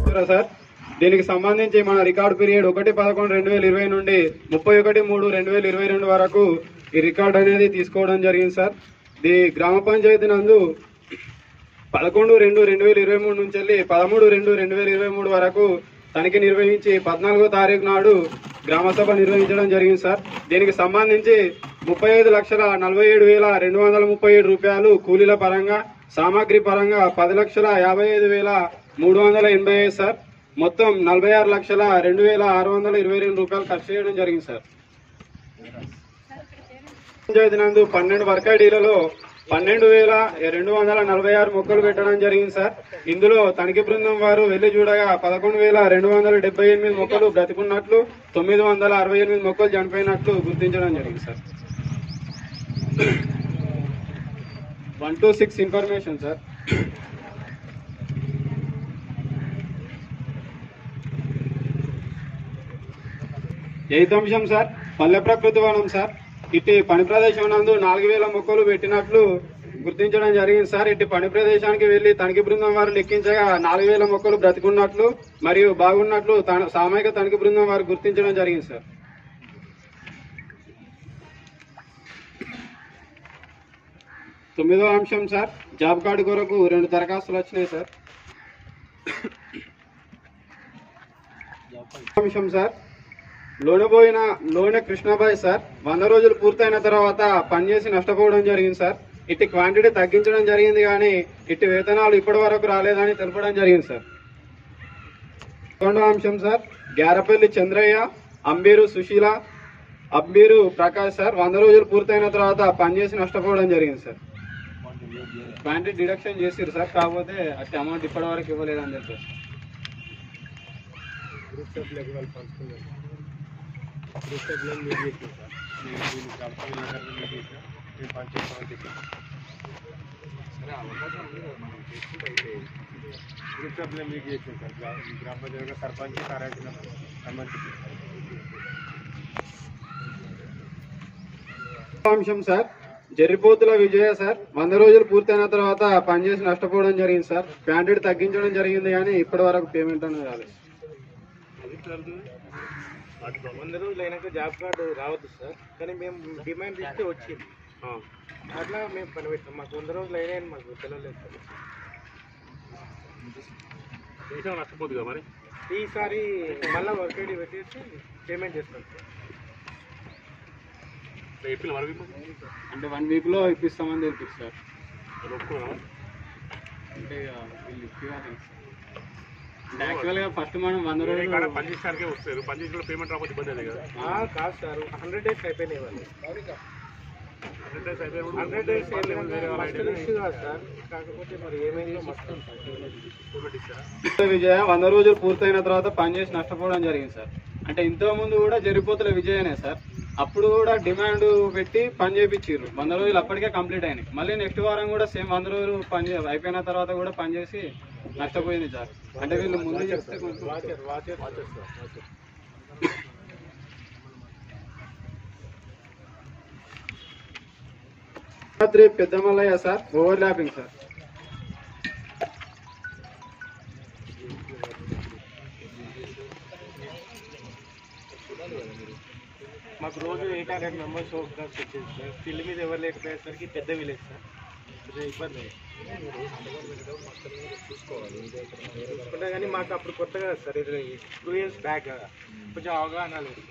చెప్తున్నా సార్ దీనికి సంబంధించి మన రికార్డ్ పీరియడ్ ఒకటి పదకొండు రెండు వేల ఇరవై నుండి ముప్పై ఒకటి మూడు రెండు వేల ఇరవై రెండు వరకు ఈ రికార్డ్ అనేది తీసుకోవడం జరిగింది సార్ ది గ్రామ పంచాయతీ నందు పదకొండు రెండు రెండు వేల ఇరవై మూడు నుంచి వెళ్ళి పదమూడు రెండు రెండు వేల ఇరవై మూడు వరకు తనిఖీ నిర్వహించి పద్నాలుగో తారీఖు నాడు గ్రామ సభ నిర్వహించడం జరిగింది సార్ దీనికి సంబంధించి ముప్పై ఐదు లక్షల నలభై ఏడు వేల రెండు వందల ముప్పై ఏడు రూపాయలు కూలీల పరంగా సామాగ్రి పరంగా పది లక్షల యాభై ఐదు వేల మూడు వందల ఎనభై ఐదు సార్ మొత్తం నలభై ఆరు లక్షల రెండు వేల ఆరు వందల ఇరవై రెండు రూపాయలు ఖర్చు చేయడం జరిగింది సార్ పంచాయతీ నందు పన్నెండు వర్క్ ఐడీలలో పన్నెండు వేల రెండు వందల నలభై ఆరు మొక్కలు పెట్టడం జరిగింది సార్ ఇందులో తనిఖీ బృందం వారు వెళ్లి చూడగా పదకొండు వేల రెండు వందల డెబ్బై ఎనిమిది మొక్కలు బ్రతికున్నట్లు తొమ్మిది వందల అరవై ఎనిమిది మొక్కలు చనిపోయినట్లు గుర్తించడం జరిగింది sir one two six information sir eighth అంశం సార్ పల్లె ప్రకృతి వనం సార్ ఇట్టి పని ప్రదేశం నందు నాలుగు వేల మొక్కలు పెట్టినట్లు గుర్తించడం జరిగింది సార్ ఇట్టి పని ప్రదేశానికి వెళ్లి తనిఖీ బృందం వారు లెక్కించగా నాలుగు వేల మొక్కలు బ్రతికున్నట్లు మరియు బాగున్నట్లు తన- సామాజిక తనిఖీ బృందం వారు గుర్తించడం జరిగింది సార్ తొమ్మిదో అంశం సార్ జాబ్ కార్డు కొరకు రెండు దరఖాస్తులు వచ్చినాయి సార్ అంశం సార్ లోనబోయిన లోనె కృష్ణబాయ్ సార్ వంద రోజులు పూర్తయిన తర్వాత పనిచేసి నష్టపోవడం జరిగింది సార్ ఇట్టి క్వాంటిటీ తగ్గించడం జరిగింది కానీ ఇట్టి వేతనాలు ఇప్పటి వరకు రాలేదని తెలపడం జరిగింది సార్ రెండో అంశం సార్ గ్యారపల్లి చంద్రయ్య అంబీరు సుశీల అంబీరు ప్రకాష్ సార్ వంద రోజులు పూర్తయిన తర్వాత పనిచేసి నష్టపోవడం జరిగింది సార్ క్వాంటిటీ డిడక్షన్ చేసిరు సార్ కాకపోతే అట్టి అమౌంట్ ఇప్పటి వరకు ఇవ్వలేదని చెప్పారు సర్పంచ్ కార్యక్రమం అంశం సార్ జరిపోతుల విజయ సార్ వంద రోజులు పూర్తయిన తర్వాత పనిచేసి నష్టపోవడం జరిగింది సార్ క్వాంటిటీ తగ్గించడం జరిగింది కానీ ఇప్పటి వరకు పేమెంట్ అనేది రాలేదు వంద రోజులు అయినాక జాబ్ కార్డు రావద్దు సార్ కానీ మేము డిమాండ్ ఇస్తే వచ్చింది అట్లా మేము పని పెట్టాం మాకు వంద రోజులు అయినాయని మాకు తెలియలేదు సార్ నష్టపోదు కదా మరి ఈసారి మళ్ళీ వర్క్ ఐడి పెట్టేసి పేమెంట్ చేస్తాం సార్ ఏప్రిల్ వరకు అంటే వన్ వీక్ లో ఇప్పిస్తామని తెలిపింది సార్ ఒప్పుకున్నాం అంటే ఇక వీళ్ళు ఇప్పివ్వాలి అంటే యాక్చువల్ గా ఫస్ట్ మనం వంద రోజులు పనిచేయడానికే వస్తారు పనిచేసిన పేమెంట్ రాకపోతే ఇబ్బంది అదే కదా కాదు సార్ హండ్రెడ్ డేస్ అయిపోయినాయి వాళ్ళు హండ్రెడ్ డేస్ అయిపోయి హండ్రెడ్ డేస్ ఇష్యూ కాదు సార్ కాకపోతే మరి ఏమైందో మస్తు పేమెంట్ ఇస్తారా విజయ వంద రోజులు పూర్తయిన తర్వాత పనిచేసి నష్టపోవడం జరిగింది సార్ అంటే ఇంతకు ముందు కూడా జరిపోతుల విజయనే సార్ అప్పుడు కూడా డిమాండ్ పెట్టి పని చేయించారు వంద రోజులు అప్పటికే కంప్లీట్ అయినాయి మళ్ళీ నెక్స్ట్ వారం కూడా సేమ్ వంద రోజులు పని చే- అయిపోయిన తర్వాత కూడా పని చేసి నష్టపోయింది సార్ అంటే వీళ్ళు ముందు చెప్తే కొంచెం watcher watcher watcher sir watcher రాత్రి Peddamallaiah sir overlapping sir మాకు రోజు ఎయిట్ హండ్రెడ్ మెంబర్స్ వర్కర్స్ వచ్చేది సార్ ఫీల్డ్ మీద ఎవరు లేకపోయేసరికి పెద్ద విలేజ్ సార్ కొంచెం ఇబ్బంది చూసుకుంటా కానీ మాకు అప్పుడు కొత్తగా సార్ ఇది టూ ఇయర్స్ బ్యాక్ కదా కొంచెం అవగాహన లేదు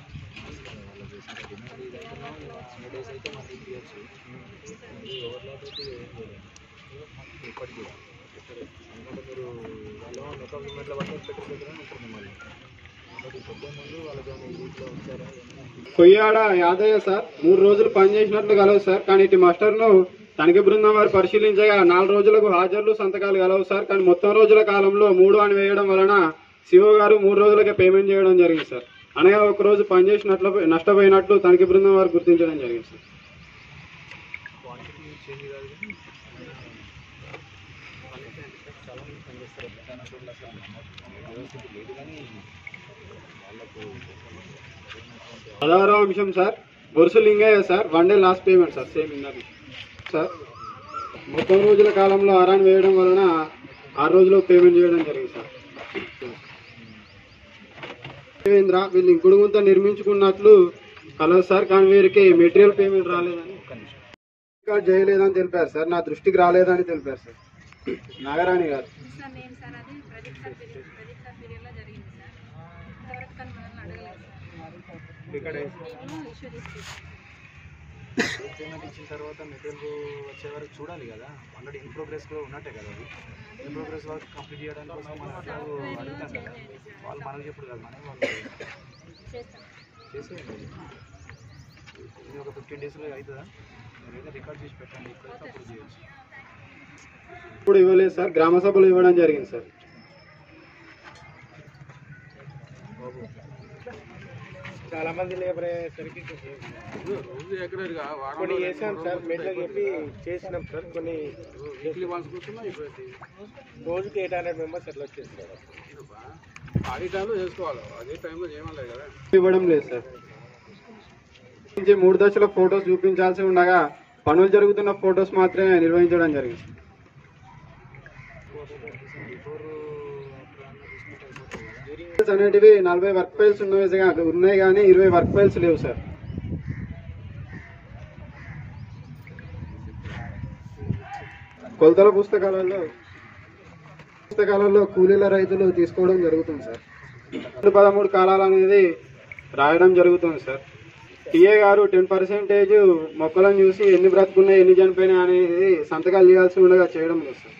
కొయ్యాడ యాదయ్య సార్ మూడు రోజులు పనిచేసినట్లు కలవు సార్ కానీ ఇటు మాస్టర్ను తనిఖీ బృందం వారు పరిశీలించగా నాలుగు రోజులకు హాజరులు సంతకాలు కలవు సార్ కానీ మొత్తం రోజుల కాలంలో మూడు అని వేయడం వలన శివ గారు మూడు రోజులకే పేమెంట్ చేయడం జరిగింది సార్ అనగా ఒక రోజు పనిచేసినట్లు నష్టపోయినట్లు తనిఖీ బృందం వారు గుర్తించడం జరిగింది సార్ పదహారో అంశం sir Borusu Lingaiah sir one day last payment sir same ఇందాక సార్ మొత్తం రోజుల కాలంలో ఆరాన్ని వేయడం వలన ఆరు రోజులు పేమెంట్ చేయడం జరిగింది సార్ దేవేంద్ర వీళ్ళు ఇంకుడు గుంత నిర్మించుకున్నట్లు కలదు సార్ కానీ వీరికి మెటీరియల్ పేమెంట్ రాలేదని ఇంకా చేయలేదని తెలిపారు సార్ నా దృష్టికి రాలేదని తెలిపారు సార్ నాగరాణి గారు సార్ నేను సార్ అది Pradeep sir period Pradeep sir పీరియడ్లో జరిగింది సార్ ఇంతవరకు తను మనల్ని అడగలేదు సార్ ఇక్కడ నేను ఇష్యూ తీసుకుంటాను పేమెంట్ ఇచ్చిన తర్వాత మెటీరియల్ వచ్చే వరకు చూడాలి కదా ఆల్రెడీ ఇన్ ప్రోగ్రెస్ కూడా ఉన్నట్టే కదా అది ఇన్ ప్రోగ్రెస్ వర్క్ కంప్లీట్ చేయడానికి కోసం మనం అట్లా అడుగుతాం కదా వాళ్ళు మనకు చెప్పుడు కదా మనం వాళ్ళు చేస్తాను చేసేయండి ఇది ఒక ఫిఫ్టీన్ డేస్లో అవుతుందా మీరైతే రికార్డ్ చేసి పెట్టండి ఇక్కడైతే అప్పుడు చేయొచ్చు ఇప్పుడు ఇవ్వలేదు సార్ గ్రామ సభలో ఇవ్వడం జరిగింది సార్ చాలా మంది లేబర్ అయ్యేసరికి కొన్ని చేసాం సార్ మెట్ల చెప్పి చేసినాం సార్ కొన్ని రోజుకి ఎయిట్ హండ్రెడ్ మెంబర్స్ ఎట్లా వచ్చేస్తారు ఇవ్వడం లేదు సార్ నుంచి మూడు దశల ఫొటోస్ చూపించాల్సి ఉండగా పనులు జరుగుతున్న ఫొటోస్ మాత్రమే నిర్వహించడం జరిగింది Files అనేటివి నలభై వర్క్ ఫైల్స్ ఉన్నాయి ఉన్నాయి కానీ ఇరవై వర్క్ ఫైల్స్ లేవు సార్ కొలతల పుస్తకాలలో పుస్తకాలలో కూలీల రైతులు తీసుకోవడం జరుగుతుంది సార్ రెండు పదమూడు కాలాలు అనేది రాయడం జరుగుతుంది సార్ టీఏ గారు టెన్ పర్సెంటేజ్ మొక్కలను చూసి ఎన్ని బ్రతుకున్నాయి ఎన్ని చనిపోయినాయి అనేది సంతకాలు చేయాల్సి ఉండగా చేయడం లేదు సార్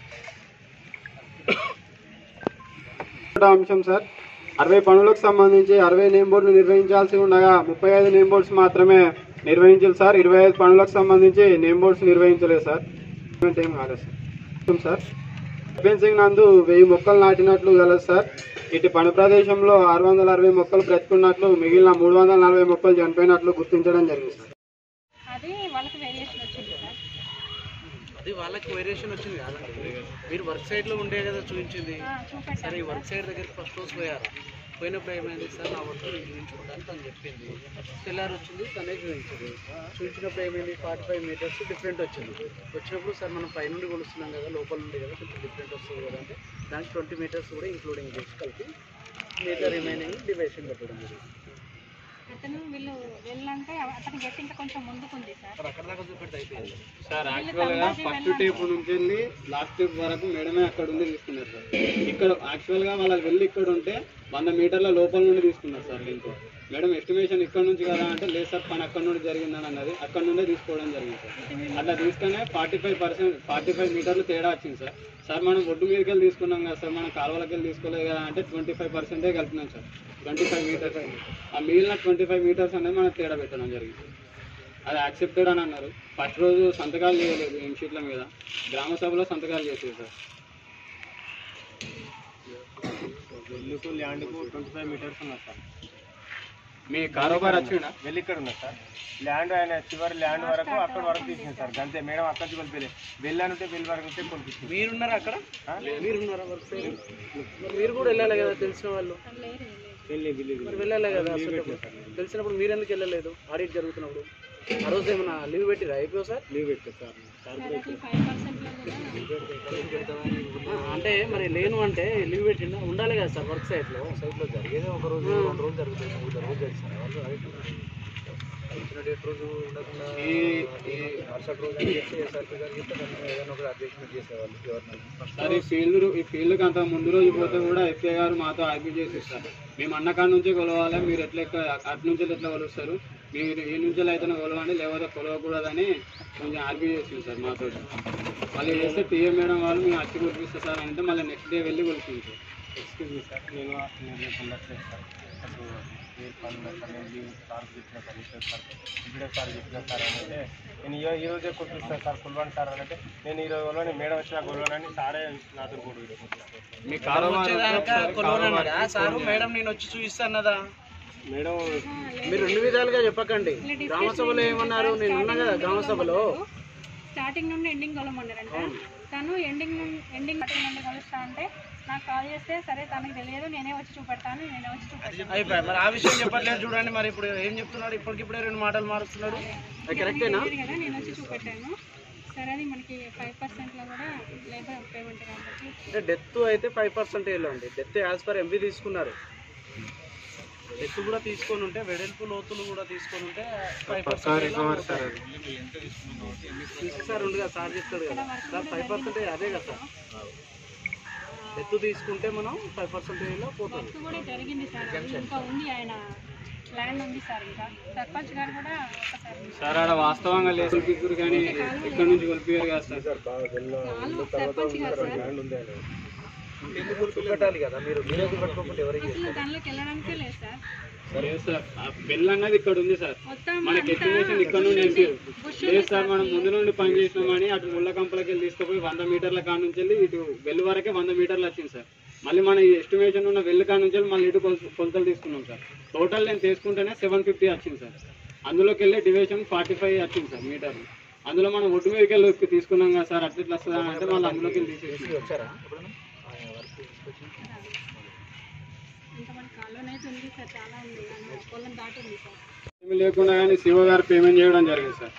ఒకటో అంశం సార్ అరవై పనులకు సంబంధించి అరవై నేమ్ బోర్డులు నిర్వహించాల్సి ఉండగా ముప్పై ఐదు నేమ్ బోర్డ్స్ మాత్రమే నిర్వహించాలి సార్ ఇరవై ఐదు పనులకు సంబంధించి నేమ్ బోర్డ్స్ నిర్వహించలేదు సార్ ఏం కాలేదు సార్ సార్ ఫెన్సింగ్ నందు వెయ్యి మొక్కలు నాటినట్లు గలదు సార్ ఇటు పని ప్రదేశంలో ఆరు వందల అరవై మొక్కలు బ్రతుకున్నట్లు మిగిలిన మూడు వందల నలభై మొక్కలు చనిపోయినట్లు గుర్తించడం జరిగింది సార్ అది వాళ్ళకి వేరియేషన్ వచ్చింది సార్ అది వాళ్ళకి వేరియేషన్ వచ్చింది కాదండి మీరు వర్క్ సైడ్లో ఉండే కదా చూపించింది ఆ, చూపెట్టాను సరే ఈ వర్క్ సైడ్ దగ్గరికి ఫస్ట్ రోజు పోయారు పోయినప్పుడు ఏమైంది సార్ నా వర్క్ చూపించుకోవడానికి తను చెప్పింది తెల్లారి వచ్చింది తనే చూపించింది చూపించినప్పుడు ఏమైంది ఫార్టీ ఫైవ్ మీటర్స్ డిఫరెంట్ వచ్చింది వచ్చినప్పుడు సార్ మనం పై నుండి కొలుస్తున్నాం కదా లోపల నుండి కదా కొంచెం డిఫరెంట్ వస్తుంది కదా అంటే దానికి ట్వంటీ మీటర్స్ కూడా ఇంక్లూడింగ్ చేసి కలిపి మిగతా రిమైనింగ్ డివైషన్ పెట్టడం జరిగింది అతను వీళ్ళు వెళ్ళంటే అతను గట్టి ఇంకా కొంచెం ముందుకుంది సార్ సార్ అక్కడ దాకా చూపెట్టి అయిపోయింది సార్ యాక్చువల్ గా ఫస్ట్ టేప్ నుంచి వెళ్ళి లాస్ట్ టేప్ వరకు మేడమే అక్కడ ఉండి తీసుకున్నారు సార్ ఇక్కడ యాక్చువల్ గా వాళ్ళకి వెళ్ళి ఇక్కడ ఉంటే వంద మీటర్ల లోపల నుండి తీసుకున్నారు సార్ లింక్ మేడం ఎస్టిమేషన్ ఇక్కడ నుంచి కదా అంటే లేదు సార్ పని అక్కడ నుండి జరిగిందని అన్నది అక్కడ నుండే తీసుకోవడం జరిగింది సార్ అట్లా తీసుకునే forty five percent forty five మీటర్లు తేడా వచ్చింది సార్ సార్ మనం ఒడ్డు మీదకి వెళ్ళి తీసుకున్నాం కదా సార్ మనం కాలువలకి వెళ్ళి తీసుకోలేదు కదా అంటే ట్వంటీ ఫైవ్ పర్సెంటే కలిపినాం సార్ ట్వంటీ ఫైవ్ మీటర్స్ ఆ మిగిలిన ట్వంటీ ఫైవ్ మీటర్స్ అనేది మనం తేడా పెట్టడం జరిగింది అది యాక్సెప్టెడ్ అని అన్నారు ఫస్ట్ రోజు సంతకాలు చేయలేదు ఏం షీట్ల మీద గ్రామ సభలో సంతకాలు చేసేది సార్ వెళ్ళుకు ల్యాండ్కు ట్వంటీ ఫైవ్ మీటర్స్ ఉన్నారు సార్ మీ కారోబార్ వచ్చిండా వెళ్ళి ఇక్కడ ఉన్నారు సార్ ల్యాండ్ ఆయన చివరి ల్యాండ్ వరకు అక్కడ వరకు తీసింది సార్ అంతే మేడం అక్కడ నుంచి వెళ్ళి వెళ్ళానుంటే వెళ్ళి వరకు ఉంటే కొనిపించింది మీరున్నారా అక్కడ మీరున్నారా వర్క్ సైడ్ మరి మీరు కూడా వెళ్ళాలి కదా తెలిసిన వాళ్ళు లేరు లేదు వెళ్ళి వెళ్ళి మరి వెళ్ళాలి కదా అసలు తెలిసినప్పుడు మీరు ఎందుకు వెళ్ళలేదు ఆడిట్ జరుగుతున్నప్పుడు ఆ రోజు ఏమైనా లీవ్ పెట్టిరా అయిపోయా సార్ లీవ్ పెట్టారు సార్ సార్ సార్ అట్లా ఫైవ్ పర్సెంట్లో కూడా ఆ, అంటే మరి లేను అంటే లీవ్ పెట్టిండా ఉండాలి కదా సార్ వర్క్ సైట్లో సైట్లో జరిగేది ఒక రోజు రెండు రోజులు జరుగుతుంది మూడు రోజులు జరుగుతుంది వాళ్ళు రైట్ ఇచ్చిన డేట్ రోజు ఉండకుండా ఈ ఈ మరుసటి రోజు అని చెప్పి ఎస్ఆర్పీ గారు చెప్తే దాన్ని ఏదైనా ఒక అడ్జస్ట్మెంట్ చేసేవాళ్ళు గవర్నమెంట్ సార్ ఈ ఫీల్డ్ ఈ ఫీల్డ్కి అంత ముందు రోజు పోతే కూడా ఎఫ్ఏ గారు మాతో ఆర్గ్యూ చేసి ఇస్తారు మేము అన్న కాడ నుంచే కొలవాలి మీరు ఎట్లా ఎక్క- అటు నుంచి ఎట్లా కొలుస్తారు మీరు ఈ నుంచి అయితేనే కొలవండి లేకపోతే కొలవకూడదని కొంచెం ఆర్గ్యూ చేసింది సార్ మాతో వాళ్ళు చేస్తే టీఏ మేడం వాళ్ళు మేము అచ్చి కొలిపిస్తారు సార్ అంటే మళ్ళీ నెక్స్ట్ డే వెళ్ళి కొలిపింది సార్ ఎక్స్క్యూజ్ మీ సార్ నేను నేను రేపు ఉండట్లేదు సార్ అసలు మీరు పనులు సార్ నేను లీవ్ సార్ చెప్పిన సార్ ఇచ్చిన సార్ ఇప్పుడే సార్ చెప్పిన సార్ అని అంటే నేను ఈ ఈ రోజే కుట్టిస్తాను సార్ కుల్వన్ సార్ అని అంటే నేను ఈ రోజు కొలవని మేడం వచ్చిన కొలవనని సారే నాతో కూడా వీడియో కుట్టిస్తాను మీ కారోబార్ సారు మేడం నేను వచ్చి చూపిస్తానదా మేడం మీరు రెండు విధాలుగా చెప్పకండి గ్రామ సభలో ఏమన్నారు నేను ఉన్నా కదా గ్రామ సభలో స్టార్టింగ్ నుండి ఎండింగ్ కొలమన్నారంట తను ఎండింగ్ నుండి ఎండింగ్ స్టార్టింగ్ నుండి కొలుస్తా అంటే నాకు కాల్ చేస్తే సరే తనకి తెలియదు నేనే వచ్చి చూపెడతాను నేనే వచ్చి చూపెడతాను అయిపోయి మరి ఆ విషయం చెప్పట్లేదు చూడండి మరి ఇప్పుడు ఏం చెప్తున్నాడు ఇప్పటికిప్పుడే రెండు మాటలు మారుస్తున్నాడు అది కరెక్టేనా తెలియదు కదా నేను వచ్చి చూపెట్టాను సరే అది మనకి ఫైవ్ పర్సెంట్లో కూడా లేబర్ పేమెంట్ కాబట్టి అంటే డెత్ అయితే ఫైవ్ పర్సెంటేజ్లో ఉంది డెత్ యాజ్ పర్ ఎంబీ తీసుకున్నారు ఎత్తు కూడా తీసుకొని ఉంటే వెడల్పు లోతులు కూడా తీసుకొని ఉంటే ఫైవ్ పక్కా రికవర్ సార్ అది సార్ ఉంది కదా సార్ చెప్తాడు కదా సార్ ఫైవ్ పర్సెంటేజ్ అదే కదా సార్ ఎత్తు తీసుకుంటే మనం ఫైవ్ పర్సెంటేజ్లో పోతుంది వర్క్ కూడా జరిగింది సార్ అది ఇంకా ఉంది ఆయన ల్యాండ్ ఉంది సార్ ఇంకా సర్పంచ్ గారు కూడా ఒకసారి సార్ ఆడ వాస్తవంగా లేదు కొలిపిస్తారు కానీ ఇక్కడ నుంచి కొలిపియారు కదా సార్ చాలు సర్పంచ్ గారు సార్ చూపెట్టాలి కదా మీరు మీరేది పట్టుకోకుండా ఎవరికి అసలు దానిలోకి వెళ్ళడానికే లేదు సార్ లేదు సార్ ఆ బిల్ అన్నది ఇక్కడ ఉంది సార్ మొత్తం మనకి అంతా ఎస్టిమేషన్ ఇక్కడ నుండి bush వేసి ఉంది. bush లేదు ఉంది సార్ మనం ముందు నుండి పని చేసినామని అటు ముళ్ళ కంపలకి వెళ్ళి తీసుకుపోయి వంద మీటర్ల కాడ నుంచి వెళ్ళి ఇటు వెల్లు వరకే వంద మీటర్లు వచ్చింది సార్ మళ్ళీ మన ఎస్టిమేషన్ ఉన్న వెల్లు కాడ నుంచి వెళ్ళి మళ్ళీ ఇటు కొల- కొలతలు తీసుకున్నాం సార్ టోటల్ నేను తీసుకుంటేనే సెవెన్ ఫిఫ్టీ వచ్చింది సార్ అందులోకి వెళ్ళి డివిజన్ ఫార్టీ ఫైవ్ వచ్చింది సార్ మీటర్లు అందులో మనం ఒడ్డు మీదకి వెళ్ళి తీసుకున్నాం కదా సార్ అట్లా ఇట్లా వస్తుందా అంటే మళ్ళీ అందులోకి వెళ్ళి తీసేసి వచ్చారా ఎప్పుడైనా ఆ, వర్క్ తీసుకొచ్చి ఇంకా మన కాలంలో అయితే ఉంది సార్ చాలా ఉంది మన పొలం దాటి ఉంది సార్ ఏమీ లేకుండా కానీ శివ గారు పేమెంట్ చేయడం జరిగింది సార్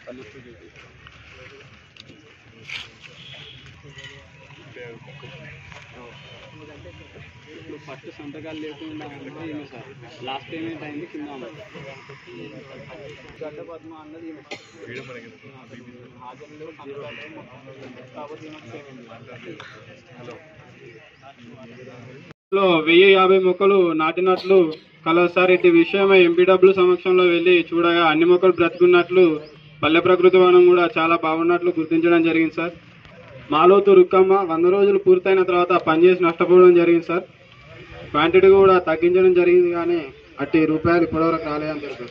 ఇప్పుడు ఫస్ట్ సంతకాలు లేకుండా అంటే ఈమె సార్ లాస్ట్ పేమెంట్ అయింది కింద ఉంది. గడ్డ పద్మ అన్నది ఈమె సార్. హాజరు లేవు, సంతకాలు లేవు, మొత్తం లేవు. కాకపోతే ఈమెకు పేమెంట్ లో వెయ్యి యాభై మొక్కలు నాటినట్లు కలదు సార్ ఇటు విషయమై ఎంపీడబ్ల్యూ సమక్షంలో వెళ్ళి చూడగా అన్ని మొక్కలు బ్రతుకున్నట్లు పల్లె ప్రకృతి వనం కూడా చాలా బాగున్నట్లు గుర్తించడం జరిగింది సార్ మాలోతు రుక్కమ్మ వంద రోజులు పూర్తయిన తర్వాత పనిచేసి నష్టపోవడం జరిగింది సార్ క్వాంటిటీ కూడా తగ్గించడం జరిగింది కానీ అట్టి రూపాయలు ఇప్పటివరకు రాలేదని తెలిపారు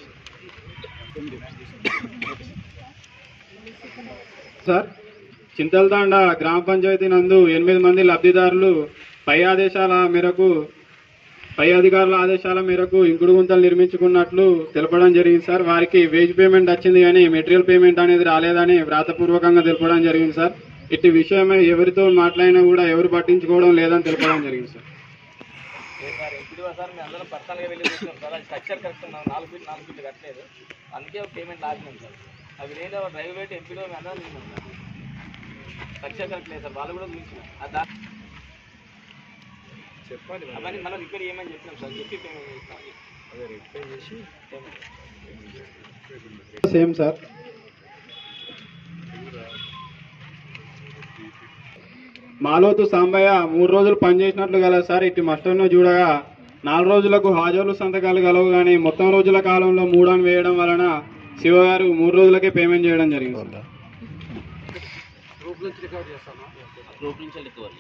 సార్ చింతలతాండ గ్రామ పంచాయతీ నందు ఎనిమిది మంది లబ్ధిదారులు పై ఆదేశాల మేరకు పై అధికారుల ఆదేశాల మేరకు ఇంకుడు గుంతలు నిర్మించుకున్నట్లు తెలపడం జరిగింది సార్ వారికి వేజ్ పేమెంట్ వచ్చింది కానీ మెటీరియల్ పేమెంట్ అనేది రాలేదని వ్రాతపూర్వకంగా తెలపడం జరిగింది సార్ ఇట్టి విషయమై ఎవరితో మాట్లాడినా కూడా ఎవరు పట్టించుకోవడం లేదని తెలపడం జరిగింది సార్ సార్ ఇప్పుడు సార్ మేము అందరం పర్సనల్గా వెళ్ళి చూసినాం సార్ అది స్ట్రక్చర్ కరెక్ట్ ఉన్నాం నాలుగు ఫీట్ నాలుగు ఫీట్లు కట్టలేదు అందుకే పేమెంట్ ఆగినాం సార్ అవి లేదా డ్రైవ్ పెట్టి ఎంపీలో మేము అందరం చూసినాం సార్ స్ట్రక్చర్ కరెక్ట్ లేదు సార్ వాళ్ళు కూడా చూసినాం అది దా- చెప్పాలి అవన్నీ మనం రిపేర్ చేయమని చెప్పినాం సార్ చెప్పి పేమెంట్ చేస్తాం అదే రిపేర్ చేసి సేమ్ సార్ మాలోతు సాంబయ్య మూడు రోజులు పనిచేసినట్లు గల సార్ ఇటు మస్టర్ను చూడగా నాలుగు రోజులకు హాజరు సంతకాలు గలవు కానీ మొత్తం రోజుల కాలంలో మూడని వేయడం వలన శివ గారు మూడు రోజులకే పేమెంట్ చేయడం జరిగింది సార్. గ్రూప్ నుంచి రికవర్ చేస్తాను గ్రూప్ నుంచి రికవర్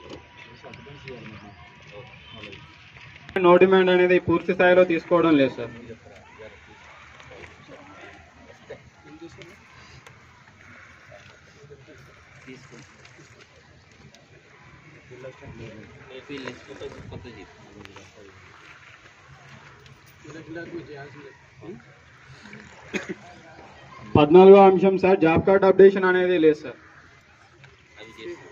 నో డిమాండ్ అనేది పూర్తి స్థాయిలో తీసుకోవడం లేదు సార్ ఏపీ లేకపోతే కొత్త జీప్ పద్నాలుగో అంశం సార్ జాబ్ కార్డ్ అప్డేషన్ అనేది లేదు సార్ అది చేస్తాం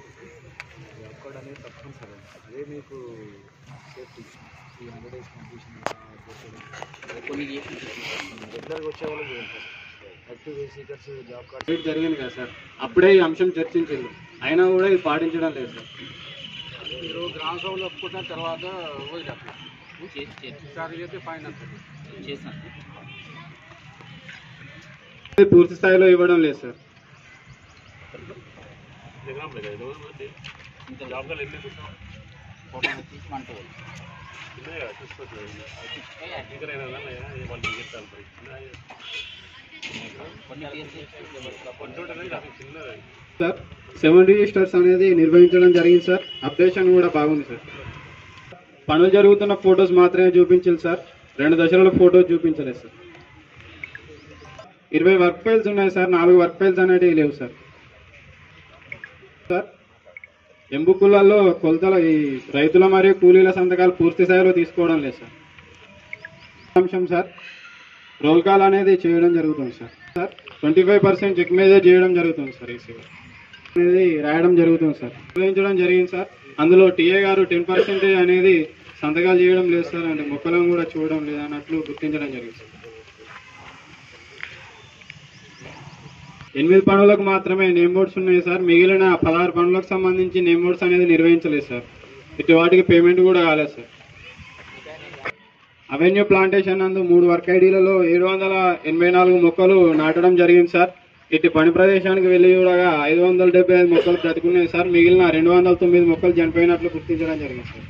కొన్ని చేసి రెగ్యులర్గా వచ్చే వాళ్ళకి active seekers job card rate జరిగింది కదా సార్ అప్పుడే ఈ అంశం చర్చించింది అయినా కూడా ఇది పాటించడం లేదు సార్ మీరు గ్రామ సభలో ఒప్పుకున్న తర్వాత వదిలేస్తారు చేసి చేసి ఈసారి అయితే ఫైన్ అంటారు చేస్తాం ఇది పూర్తి స్థాయిలో ఇవ్వడం లేదు సార్ ఇంకా లోపల తీసుకుంటారు సార్ సెవెన్ రిజిస్టర్స్ అనేది నిర్వహించడం జరిగింది సార్ అప్డేషన్ కూడా బాగుంది సార్ పనులు జరుగుతున్న ఫొటోస్ మాత్రమే చూపించాలి సార్ రెండు దశల ఫోటోస్ చూపించలేదు సార్ ఇరవై వర్క్ ఫైల్స్ ఉన్నాయి సార్ నాలుగు వర్క్ ఫైల్స్ అనేటివి లేవు సార్ సార్ ఎంబుకులలో కొలతల ఈ రైతుల మరియు కూలీల సంతకాలు పూర్తి స్థాయిలో తీసుకోవడం లేదు సార్ అంశం సార్ రోల్ కాల్ అనేది చేయడం జరుగుతుంది sir sir twenty five percent check మీద చేయడం జరుగుతుంది సార్ ఈసీ అనేది రాయడం జరుగుతుంది సార్ నిర్వహించడం జరిగింది సార్ అందులో టీఏ గారు టెన్ పర్సెంటేజ్ అనేది సంతకాలు చేయడం లేదు సార్ అంటే మొక్కలను కూడా చూడడం లేదు అన్నట్లు గుర్తించడం జరిగింది సార్ ఎనిమిది పనులకు మాత్రమే నేమ్ బోర్డ్స్ ఉన్నాయి సార్ మిగిలిన పదహారు పనులకు సంబంధించి నేమ్ బోర్డ్స్ అనేది నిర్వహించలేదు సార్ ఇటు వాటికి పేమెంట్ కూడా కాలేదు సార్ అవెన్యూ ప్లాంటేషన్ నందు మూడు వర్క్ ఐడీలలో ఏడు వందల ఎనభై నాలుగు మొక్కలు నాటడం జరిగింది సార్ ఇటు పని ప్రదేశానికి వెళ్లి చూడగా ఐదు వందల డెబ్బై ఐదు మొక్కలు బ్రతికున్నాయి సార్ మిగిలిన రెండు వందల తొమ్మిది మొక్కలు చనిపోయినట్లు గుర్తించడం జరిగింది సార్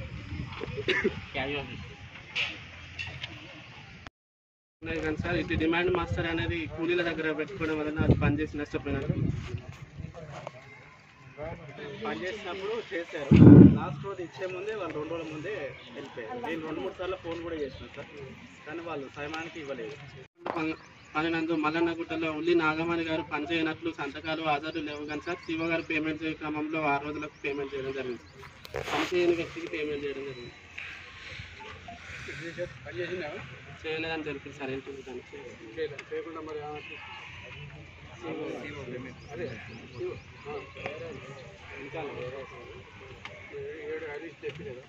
ఉన్నాయి కానీ సార్ ఇటు డిమాండ్ మాస్టర్ అనేది కూలీల దగ్గర పెట్టుకోవడం వలన అది పనిచేసి నష్టపోయినట్టు పనిచేసినప్పుడు చేశారు లాస్ట్ రోజు ఇచ్చే ముందే వాళ్ళు రెండు రోజుల ముందే వెళ్ళిపోయారు నేను రెండు మూడు సార్లు ఫోన్ కూడా చేసినాను సార్ కానీ వాళ్ళు సమయానికి ఇవ్వలేదు పనినందు మల్లన్నగుట్టలో ఉల్లి నాగమణి గారు పనిచేయనట్లు సంతకాలు హాజరు లేవు కానీ సార్ శివ గారు పేమెంట్ చేసే క్రమంలో ఆరు రోజులకు పేమెంట్ చేయడం జరిగింది పనిచేయని వ్యక్తికి పేమెంట్ చేయడం జరిగింది చేయలేదని తెలిపింది సార్ ఏంటి దానికి చేయకుండా మరి ఆమెకి అదే ఇంకా ఏడు హరీష్ చెప్పి కదా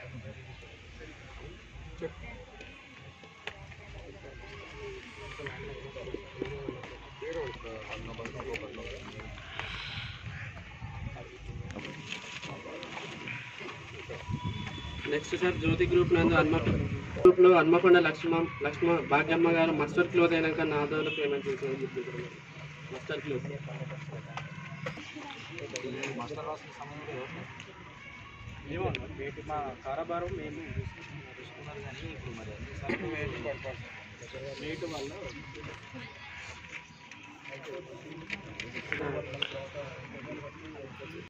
నెక్స్ట్ సార్ జ్యోతి గ్రూప్ నందు హన్మ గ్రూప్ లో హన్మకొండ లక్ష్మ లక్ష్మ భాగ్యమ్మ గారు మస్టర్ క్లోజ్ అయినాక నా ద్వారా పేమెంట్ చేసిన మస్టర్ క్లోజ్ ఏమో రేటు మా కారబారం మేము చూసుకున్నారు కానీ ఇప్పుడు మరి అన్ని రేటు పడిపోతుంది రేటు వల్ల